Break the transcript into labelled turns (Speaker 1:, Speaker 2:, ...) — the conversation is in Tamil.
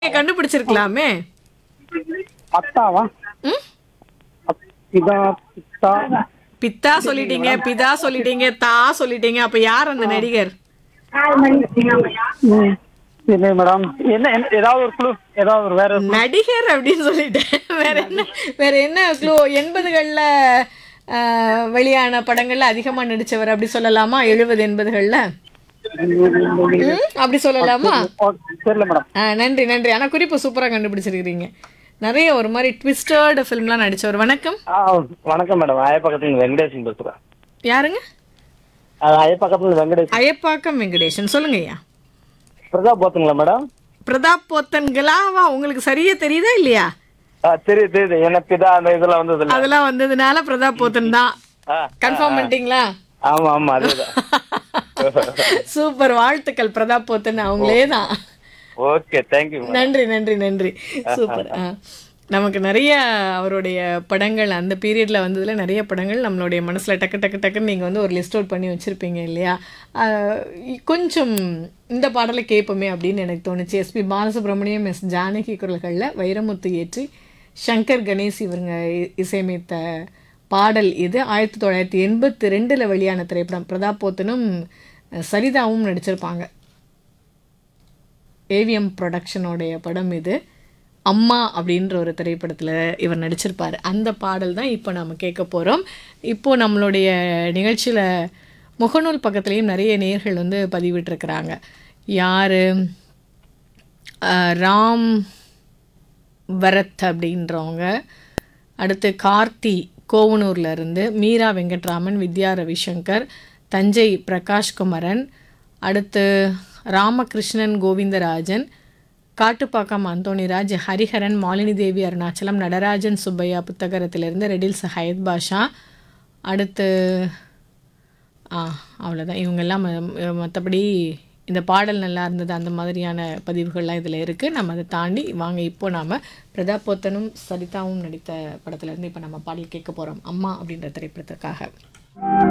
Speaker 1: கண்டுபிடிச்சிருக்கலாமே
Speaker 2: அத்தாவா
Speaker 1: ம்?
Speaker 2: அப்- இதா பித்தா
Speaker 1: பித்தா சொல்லிட்டீங்க பிதா சொல்லிட்டீங்க தா சொல்லிட்டீங்க அப்ப யார் அந்த நடிகர்
Speaker 2: ம். இல்லை மேடம் என்ன என்ன- ஏதாவது ஒரு குழு ஏதாவது ஒரு வேற
Speaker 1: நடிகர் அப்படின்னு சொல்லிட்டேன் வேற என்ன வேற என்ன க்ளூ எண்பதுகள்ல ஆஹ், வெளியான படங்கள்ல அதிகமா நடிச்சவர் அப்படி சொல்லலாமா எழுபது எண்பதுகள்ல ம், அப்படி சொல்லலாமா
Speaker 2: ஓ, தெரியல மேடம்
Speaker 1: ஆ, நன்றி நன்றி ஆனா குறிப்பு சூப்பரா கண்டுபிடிச்சிருக்கிறீங்க நிறைய ஒரு மாதிரி ட்விஸ்டர்டு ஃபிலிம்லாம் நடிச்சவர் வணக்கம்
Speaker 3: ஆ வணக்கம் மேடம் அயப்பக்கத்துல வெங்கடேசன் பேசுறேன்
Speaker 1: யாருங்க
Speaker 3: அது அயப்பக்கத்துல வெங்கடேஷ்
Speaker 1: அயப்பாக்கம் வெங்கடேஷன் சொல்லுங்க ஐயா
Speaker 3: பிரதாப் போத்துங்களா மேடம்
Speaker 1: பிரதாப் போத்தன்களாவா உங்களுக்கு சரியா தெரியுதா இல்லையா
Speaker 3: ஆ தெரியுது தெரியுது எனக்கு இதான் அந்த இதெல்லாம் வந்தது இல்ல
Speaker 1: அதெல்லாம் வந்ததுனால பிரதாப் போத்தன் தான்
Speaker 3: ஆ,
Speaker 1: கன்ஃபார்ம் பண்ணிட்டீங்களா
Speaker 3: ஆமா ஆமா அதுதான்
Speaker 1: சூப்பர் வாழ்த்துக்கள் பிரதாப் போத்தன் அவங்களே தான்
Speaker 3: ஓகே தேங்க்யூ
Speaker 1: நன்றி நன்றி நன்றி சூப்பர் ஆ. நமக்கு நிறைய அவருடைய படங்கள் அந்த பீரியட்ல வந்ததுல நிறைய படங்கள் நம்மளுடைய மனசுல டக்கு டக்கு டக்குன்னு நீங்க வந்து ஒரு லிஸ்ட் அவுட் பண்ணி வச்சிருப்பீங்க இல்லையா ஆ, இ- கொஞ்சம் இந்த பாடலை கேட்போமே அப்படின்னு எனக்கு தோணுச்சு எஸ்பி பாலசுப்ரமணியம் எஸ் ஜானகி குரல்கள்ல வைரமுத்து ஏற்றி சங்கர் கணேஷ் இவங்க இ- இசையமைத்த பாடல் இது ஆயிரத்தி தொள்ளாயிரத்தி எண்பத்தி ரெண்டில் வெளியான திரைப்படம் பிரதாப் போத்தனும் அஹ், சரிதாவும் நடிச்சிருப்பாங்க ஏவிஎம் ப்ரொடக்ஷனோடைய படம் இது அம்மா அப்படின்ற ஒரு திரைப்படத்தில் இவர் நடிச்சிருப்பார் அந்த பாடல் தான் இப்போ நம்ம கேட்க போகிறோம் இப்போ நம்மளுடைய நிகழ்ச்சியில் முகநூல் பக்கத்துலேயும் நிறைய நேர்கள் வந்து பதிவிட்டிருக்கிறாங்க யார் ராம் பரத் அப்படின்றவங்க அடுத்து கார்த்தி கோவனூர்ல இருந்து மீரா வெங்கட்ராமன் வித்யா ரவிசங்கர் தஞ்சை பிரகாஷ் குமரன் அடுத்து ராமகிருஷ்ணன் கோவிந்தராஜன் காட்டுப்பாக்கம் அந்தோணிராஜ் ஹரிஹரன் மாலினி தேவி அருணாச்சலம் நடராஜன் சுப்பையா புத்தகரத்திலிருந்து ரெடில்ஸ் ஹயத் பாஷா அடுத்து ஆ அவ்வளோதான் இவங்கெல்லாம் மற்றபடி இந்த பாடல் நல்லா இருந்தது அந்த மாதிரியான பதிவுகள்லாம் இதில் இருக்குது நம்ம அதை தாண்டி வாங்க இப்போ நாம் பிரதாப் போத்தனும் சரிதாவும் நடித்த படத்துலேருந்து இப்போ நம்ம பாடல் கேட்க போகிறோம் அம்மா அப்படின்ற திரைப்படத்துக்காக